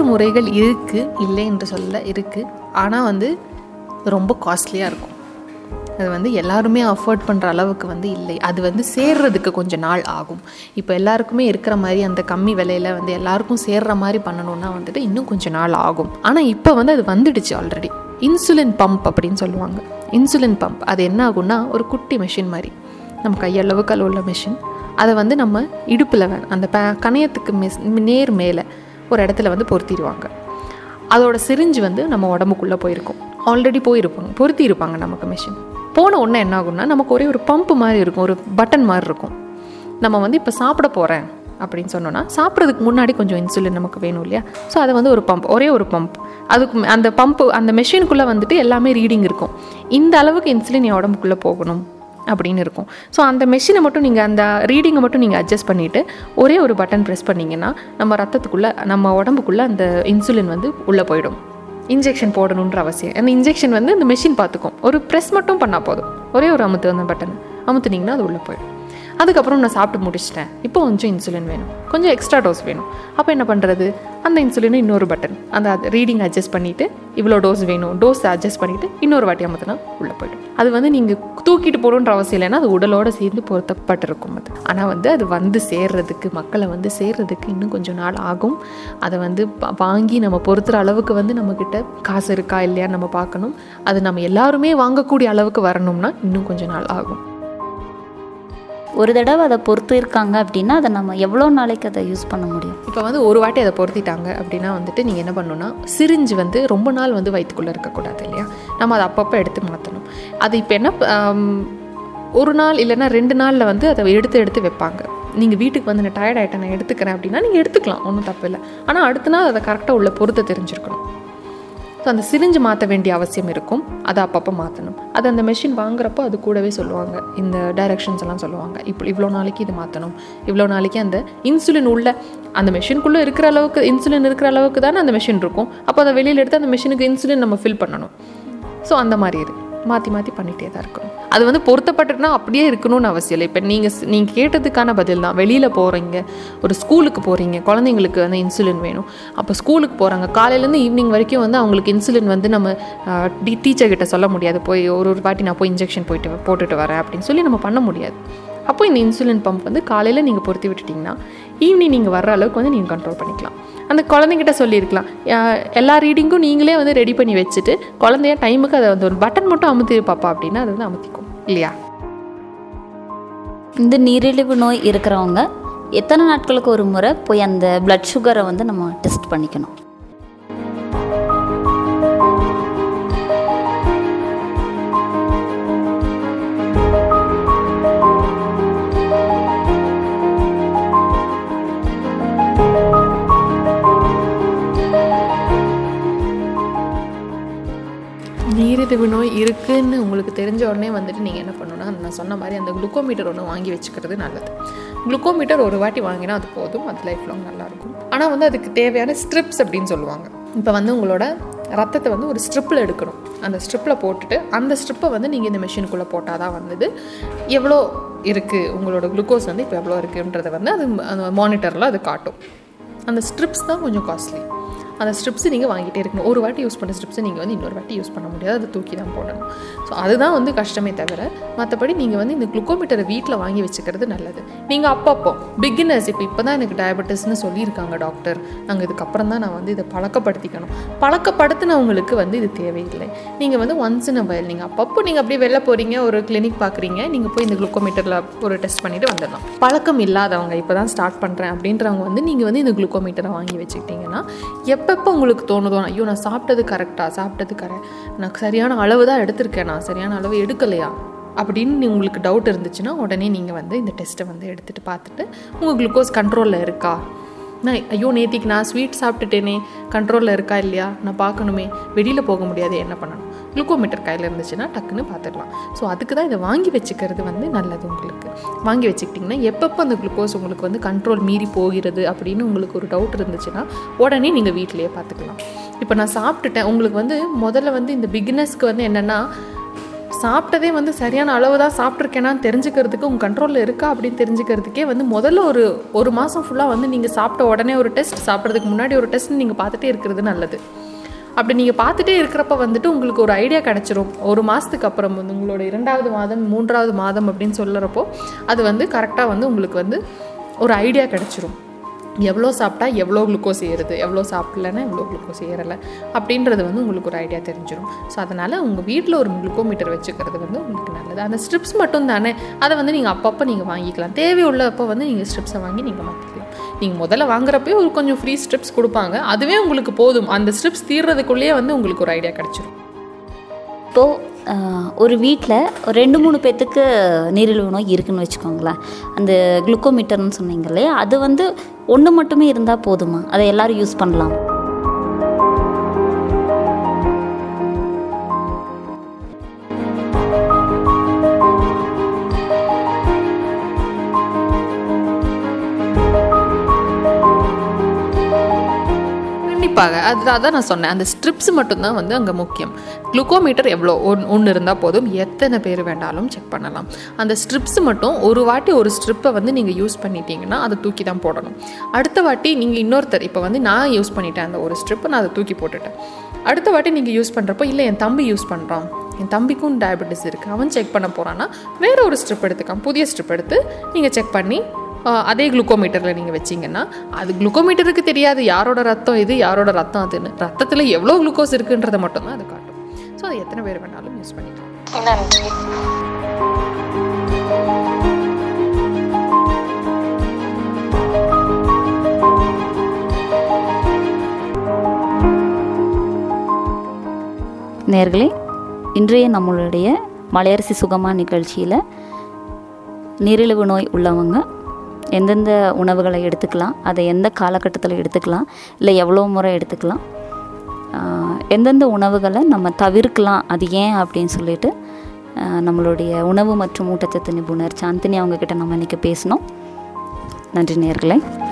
முறைகள் இருக்குது இல்லை என்று சொல்ல இருக்குது ஆனால் வந்து ரொம்ப காஸ்ட்லியாக இருக்கும் அது வந்து எல்லாருமே அஃபோர்ட் பண்ணுற அளவுக்கு வந்து இல்லை அது வந்து சேர்றதுக்கு கொஞ்சம் நாள் ஆகும் இப்போ எல்லாருக்குமே இருக்கிற மாதிரி அந்த கம்மி விலையில் வந்து எல்லாருக்கும் சேர்ற மாதிரி பண்ணணும்னா வந்துட்டு இன்னும் கொஞ்சம் நாள் ஆகும் ஆனால் இப்போ வந்து அது வந்துடுச்சு ஆல்ரெடி இன்சுலின் பம்ப் அப்படின்னு சொல்லுவாங்க இன்சுலின் பம்ப் அது என்ன ஆகும்னா ஒரு குட்டி மெஷின் மாதிரி நம்ம கையளவுக்கு அளவு உள்ள மெஷின் அதை வந்து நம்ம இடுப்பில் வே அந்த ப கணையத்துக்கு மெஸ் நேர் மேலே ஒரு இடத்துல வந்து பொருத்திடுவாங்க அதோட சிரிஞ்சு வந்து நம்ம உடம்புக்குள்ளே போயிருக்கும் ஆல்ரெடி போயிருப்பாங்க பொருத்தி இருப்பாங்க நமக்கு மிஷின் போன உடனே என்ன ஆகும்னா நமக்கு ஒரே ஒரு பம்ப் மாதிரி இருக்கும் ஒரு பட்டன் மாதிரி இருக்கும் நம்ம வந்து இப்போ சாப்பிட போகிறேன் அப்படின்னு சொன்னோன்னா சாப்பிட்றதுக்கு முன்னாடி கொஞ்சம் இன்சுலின் நமக்கு வேணும் இல்லையா ஸோ அது வந்து ஒரு பம்ப் ஒரே ஒரு பம்ப் அதுக்கு மே- அந்த பம்ப் அந்த மெஷினுக்குள்ளே வந்துட்டு எல்லாமே ரீடிங் இருக்கும் இந்த அளவுக்கு இன்சுலின் என் உடம்புக்குள்ளே போகணும் அப்படின்னு இருக்கும் ஸோ அந்த மெஷினை மட்டும் நீங்கள் அந்த ரீடிங்கை மட்டும் நீங்கள் அட்ஜஸ்ட் பண்ணிவிட்டு ஒரே ஒரு பட்டன் ப்ரெஸ் பண்ணிங்கன்னா நம்ம ரத்தத்துக்குள்ளே நம்ம உடம்புக்குள்ளே அந்த இன்சுலின் வந்து உள்ளே போயிடும் இன்ஜெக்ஷன் போடணுன்ற அவசியம் அந்த இன்ஜெக்ஷன் வந்து இந்த மெஷின் பார்த்துக்கும் ஒரு ப்ரெஸ் மட்டும் பண்ணால் போதும் ஒரே ஒரு அமுத்து அந்த பட்டன் அமுத்துனீங்கன்னா அது உள்ளே போயிடும் அதுக்கப்புறம் நான் சாப்பிட்டு முடிச்சிட்டேன் இப்போ கொஞ்சம் இன்சுலின் வேணும் கொஞ்சம் எக்ஸ்ட்ரா டோஸ் வேணும் அப்போ என்ன பண்ணுறது அந்த இன்சுலின் இன்னொரு பட்டன் அந்த ரீடிங் அட்ஜஸ்ட் பண்ணிவிட்டு இவ்வளோ டோஸ் வேணும் டோஸ் அட்ஜஸ்ட் பண்ணிவிட்டு இன்னொரு வாட்டி அமுத்தினா உள்ளே போயிடும் அது வந்து நீங்கள் தூக்கிட்டு போகணுன்ற அவசியம் இல்லைன்னா அது உடலோட சேர்ந்து பொருத்தப்பட்டிருக்கும் அது ஆனால் வந்து அது வந்து சேர்றதுக்கு மக்களை வந்து சேர்றதுக்கு இன்னும் கொஞ்சம் நாள் ஆகும் அதை வந்து ப- வாங்கி நம்ம பொறுத்துற அளவுக்கு வந்து நம்மக்கிட்ட காசு இருக்கா இல்லையான்னு நம்ம பார்க்கணும் அது நம்ம எல்லாருமே வாங்கக்கூடிய அளவுக்கு வரணும்னா இன்னும் கொஞ்சம் நாள் ஆகும் ஒரு தடவை அதை பொறுத்து இருக்காங்க அப்படின்னா அதை நம்ம எவ்வளோ நாளைக்கு அதை யூஸ் பண்ண முடியும் இப்போ வந்து ஒரு வாட்டி அதை பொருத்திட்டாங்க அப்படின்னா வந்துட்டு நீங்கள் என்ன பண்ணணும்னா சிரிஞ்சு வந்து ரொம்ப நாள் வந்து வயிற்றுக்குள்ளே இருக்கக்கூடாது இல்லையா நம்ம அதை அப்பப்போ எடுத்து மாற்றணும் அது இப்போ என்ன ஆம், ஒரு நாள் இல்லைன்னா ரெண்டு நாளில் வந்து அதை எடுத்து எடுத்து வைப்பாங்க நீங்கள் வீட்டுக்கு வந்து நான் டயர்ட் ஆகிட்டேன் நான் எடுத்துக்கிறேன் அப்படின்னா நீங்கள் எடுத்துக்கலாம் ஒன்றும் தப்பு இல்லை ஆனால் அடுத்த நாள் அதை கரெக்டாக உள்ள பொருத்த தெரிஞ்சிருக்கணும் ஸோ அந்த சிரிஞ்சு மாற்ற வேண்டிய அவசியம் இருக்கும் அதை அப்பப்போ மாற்றணும் அது அந்த மெஷின் வாங்குறப்போ அது கூடவே சொல்லுவாங்க இந்த டைரக்ஷன்ஸ் எல்லாம் சொல்லுவாங்க இப்போ இவ்வளோ நாளைக்கு இது மாற்றணும் இவ்வளோ நாளைக்கு அந்த இன்சுலின் உள்ள அந்த மெஷின்குள்ளே இருக்கிற அளவுக்கு இன்சுலின் இருக்கிற அளவுக்கு தானே அந்த மெஷின் இருக்கும் அப்போ அதை வெளியில் எடுத்து அந்த மெஷினுக்கு இன்சுலின் நம்ம ஃபில் பண்ணணும் ஸோ அந்த மாதிரி இது மாற்றி மாற்றி பண்ணிகிட்டே தான் இருக்கணும் அது வந்து பொருத்தப்பட்டுனா அப்படியே இருக்கணும்னு அவசியம் இல்லை இப்போ நீங்கள் நீங்கள் கேட்டதுக்கான பதில் தான் வெளியில் போகிறீங்க ஒரு ஸ்கூலுக்கு போகிறீங்க குழந்தைங்களுக்கு வந்து இன்சுலின் வேணும் அப்போ ஸ்கூலுக்கு போகிறாங்க காலையிலேருந்து ஈவினிங் வரைக்கும் வந்து அவங்களுக்கு இன்சுலின் வந்து நம்ம டீச்சர் கிட்ட சொல்ல முடியாது போய் ஒரு ஒரு வாட்டி நான் போய் இன்ஜெக்ஷன் போயிட்டு போட்டுட்டு வரேன் அப்படின்னு சொல்லி நம்ம பண்ண முடியாது அப்போ இந்த இன்சுலின் பம்ப் வந்து காலையில் நீங்கள் பொருத்தி விட்டுட்டிங்கன்னா ஈவினிங் நீங்கள் வர்ற அளவுக்கு வந்து நீங்கள் கண்ட்ரோல் பண்ணிக்கலாம் அந்த குழந்தைங்கிட்ட சொல்லியிருக்கலாம் அஹ் எல்லா ரீடிங்கும் நீங்களே வந்து ரெடி பண்ணி வச்சுட்டு குழந்தைய டைமுக்கு அதை வந்து ஒரு பட்டன் மட்டும் அமுத்தி பாப்பா அப்படின்னா அது வந்து அமுத்திக்கும் இல்லையா இந்த நீரிழிவு நோய் இருக்கிறவங்க எத்தனை நாட்களுக்கு ஒரு முறை போய் அந்த பிளட் சுகரை வந்து நம்ம டெஸ்ட் பண்ணிக்கணும் நீரிழிவு நோய் இருக்குன்னு உங்களுக்கு தெரிஞ்ச உடனே வந்துட்டு நீங்கள் என்ன பண்ணணும்னா நான் சொன்ன மாதிரி அந்த குளுக்கோமீட்டர் ஒன்று வாங்கி வச்சுக்கிறது நல்லது குளுக்கோமீட்டர் ஒரு வாட்டி வாங்கினா அது போதும் அது லைஃப் லாங் நல்லாயிருக்கும் ஆனால் வந்து அதுக்கு தேவையான ஸ்ட்ரிப்ஸ் அப்படின்னு சொல்லுவாங்க இப்போ வந்து உங்களோட ரத்தத்தை வந்து ஒரு ஸ்ட்ரிப்பில் எடுக்கணும் அந்த ஸ்ட்ரிப்பில் போட்டுட்டு அந்த ஸ்ட்ரிப்பை வந்து நீங்கள் இந்த மிஷினுக்குள்ளே போட்டால் தான் வந்தது எவ்வளோ இருக்குது உங்களோட குளுக்கோஸ் வந்து இப்போ எவ்வளோ இருக்குன்றதை வந்து அது அந்த மானிட்டரில் அது காட்டும் அந்த ஸ்ட்ரிப்ஸ் தான் கொஞ்சம் காஸ்ட்லி அந்த ஸ்ட்ரிப்ஸ் நீங்கள் வாங்கிட்டே இருக்கணும் ஒரு வாட்டி யூஸ் பண்ண ஸ்ட்ரிப்ஸை நீங்கள் வந்து இன்னொரு வாட்டி யூஸ் பண்ண முடியாது அதை தூக்கி தான் போடணும் ஸோ அதுதான் வந்து கஷ்டமே தவிர மற்றபடி நீங்கள் வந்து இந்த குளுக்கோமீட்டரை வீட்டில் வாங்கி வச்சுக்கிறது நல்லது நீங்கள் அப்பப்போ பிகினர்ஸ் இப்போ இப்போ தான் எனக்கு டயபெட்டிஸ்னு சொல்லியிருக்காங்க டாக்டர் நாங்கள் இதுக்கப்புறம் தான் நான் வந்து இதை பழக்கப்படுத்திக்கணும் பழக்கப்படுத்தினவங்களுக்கு வந்து இது தேவையில்லை நீங்கள் வந்து ஒன்ஸ் இன் வயல் நீங்கள் அப்பப்போ நீங்கள் அப்படியே வெளில போகிறீங்க ஒரு கிளினிக் பார்க்குறீங்க நீங்கள் போய் இந்த குளுக்கோமீட்டரில் ஒரு டெஸ்ட் பண்ணிவிட்டு வந்துடலாம் பழக்கம் இல்லாதவங்க இப்போ தான் ஸ்டார்ட் பண்ணுறேன் அப்படின்றவங்க வந்து நீங்கள் வந்து இந்த குளுக்கோமீட்டரை வாங்கி வச்சுக்கிட்டிங்கன்னா எப்பப்போ உங்களுக்கு தோணுதோ ஐயோ நான் சாப்பிட்டது கரெக்டாக சாப்பிட்டது கரெக்ட் நான் சரியான அளவு தான் எடுத்திருக்கேன் நான் சரியான அளவு எடுக்கலையா அப்படின்னு உங்களுக்கு டவுட் இருந்துச்சுன்னா உடனே நீங்கள் வந்து இந்த டெஸ்ட்டை வந்து எடுத்துகிட்டு பார்த்துட்டு உங்கள் குளுக்கோஸ் கண்ட்ரோலில் இருக்கா நான் ஐயோ நேத்திக்கு நான் ஸ்வீட் சாப்பிட்டுட்டேனே கண்ட்ரோலில் இருக்கா இல்லையா நான் பார்க்கணுமே வெளியில் போக முடியாது என்ன பண்ணணும் குளுக்கோமீட்டர் கையில் இருந்துச்சுன்னா டக்குன்னு பார்த்துடலாம் ஸோ அதுக்கு தான் இதை வாங்கி வச்சுக்கிறது வந்து நல்லது உங்களுக்கு வாங்கி வச்சுக்கிட்டிங்கன்னா எப்பப்போ அந்த குளுக்கோஸ் உங்களுக்கு வந்து கண்ட்ரோல் மீறி போகிறது அப்படின்னு உங்களுக்கு ஒரு டவுட் இருந்துச்சுன்னா உடனே நீங்கள் வீட்டிலேயே பார்த்துக்கலாம் இப்போ நான் சாப்பிட்டுட்டேன் உங்களுக்கு வந்து முதல்ல வந்து இந்த பிகினஸ்க்கு வந்து என்னென்னா சாப்பிட்டதே வந்து சரியான அளவு தான் சாப்பிட்ருக்கேனான்னு தெரிஞ்சுக்கிறதுக்கு உங்கள் கண்ட்ரோலில் இருக்கா அப்படின்னு தெரிஞ்சுக்கிறதுக்கே வந்து முதல்ல ஒரு ஒரு மாதம் ஃபுல்லாக வந்து நீங்கள் சாப்பிட்ட உடனே ஒரு டெஸ்ட் சாப்பிட்றதுக்கு முன்னாடி ஒரு டெஸ்ட் நீங்கள் பார்த்துட்டே இருக்கிறது நல்லது அப்படி நீங்கள் பார்த்துட்டே இருக்கிறப்ப வந்துட்டு உங்களுக்கு ஒரு ஐடியா கிடச்சிரும் ஒரு மாதத்துக்கு அப்புறம் வந்து உங்களோட இரண்டாவது மாதம் மூன்றாவது மாதம் அப்படின்னு சொல்லுறப்போ அது வந்து கரெக்டாக வந்து உங்களுக்கு வந்து ஒரு ஐடியா கிடச்சிரும் எவ்வளோ சாப்பிட்டா எவ்வளோ குளுக்கோஸ் ஏறுது எவ்வளோ சாப்பிட்லன்னா எவ்வளோ குளுக்கோஸ் ஏறலை அப்படின்றது வந்து உங்களுக்கு ஒரு ஐடியா தெரிஞ்சிடும் ஸோ அதனால் உங்கள் வீட்டில் ஒரு குளுக்கோமீட்டர் வச்சுக்கிறது வந்து உங்களுக்கு நல்லது அந்த ஸ்ட்ரிப்ஸ் மட்டும் தானே அதை வந்து நீங்கள் அப்பப்போ நீங்கள் வாங்கிக்கலாம் தேவையுள்ளப்போ வந்து நீங்கள் ஸ்ட்ரிப்ஸை வாங்கி நீங்கள் மாற்றிக்கலாம் நீங்கள் முதல்ல வாங்குறப்பே ஒரு கொஞ்சம் ஃப்ரீ ஸ்ட்ரிப்ஸ் கொடுப்பாங்க அதுவே உங்களுக்கு போதும் அந்த ஸ்ட்ரிப்ஸ் தீர்றதுக்குள்ளேயே வந்து உங்களுக்கு ஒரு ஐடியா கிடச்சிரும் இப்போது ஒரு வீட்டில் ரெண்டு மூணு பேர்த்துக்கு நீரிழிவு நோய் இருக்குன்னு வச்சுக்கோங்களேன் அந்த குளுக்கோமீட்டர்னு சொன்னீங்க இல்லையா அது வந்து ஒன்று மட்டுமே இருந்தால் போதுமா அதை எல்லாரும் யூஸ் பண்ணலாம் கண்டிப்பாக அது அதான் நான் சொன்னேன் அந்த ஸ்ட்ரிப்ஸ் மட்டும்தான் வந்து அங்கே முக்கியம் குளுக்கோமீட்டர் எவ்வளோ ஒன் ஒன்று இருந்தால் போதும் எத்தனை பேர் வேண்டாலும் செக் பண்ணலாம் அந்த ஸ்ட்ரிப்ஸ் மட்டும் ஒரு வாட்டி ஒரு ஸ்ட்ரிப்பை வந்து நீங்கள் யூஸ் பண்ணிட்டீங்கன்னா அதை தூக்கி தான் போடணும் அடுத்த வாட்டி நீங்கள் இன்னொருத்தர் இப்போ வந்து நான் யூஸ் பண்ணிட்டேன் அந்த ஒரு ஸ்ட்ரிப்பை நான் அதை தூக்கி போட்டுட்டேன் அடுத்த வாட்டி நீங்கள் யூஸ் பண்ணுறப்போ இல்லை என் தம்பி யூஸ் பண்ணுறான் என் தம்பிக்கும் டயபெட்டிஸ் இருக்குது அவன் செக் பண்ண போகிறான்னா வேற ஒரு ஸ்ட்ரிப் எடுத்துக்கான் புதிய ஸ்ட்ரிப் எடுத்து நீங்கள் செக் பண்ணி ஆஹ் அதே குளுக்கோமீட்டரில் நீங்கள் வச்சிங்கன்னா அது குளுக்கோமீட்டருக்கு தெரியாது யாரோட ரத்தம் இது யாரோட ரத்தம் அதுன்னு ரத்தத்தில் எவ்வளோ குளுக்கோஸ் இருக்குன்றதை மட்டும்தான் அது காட்டும் ஸோ அது எத்தனை பேர் வேணாலும் யூஸ் பண்ணிக்கலாம் நன்றி நேர்களே இன்றைய நம்மளுடைய மலையரசி சுகமா நிகழ்ச்சியில் நீரிழிவு நோய் உள்ளவங்க எந்தெந்த உணவுகளை எடுத்துக்கலாம் அதை எந்த காலகட்டத்தில் எடுத்துக்கலாம் இல்லை எவ்வளோ முறை எடுத்துக்கலாம் ஆஹ் எந்தெந்த உணவுகளை நம்ம தவிர்க்கலாம் அது ஏன் அப்படின்னு சொல்லிட்டு ஆஹ் நம்மளுடைய உணவு மற்றும் ஊட்டச்சத்து நிபுணர் சாந்தினி அவங்கக்கிட்ட நம்ம இன்றைக்கி பேசினோம் நன்றி நேர்களே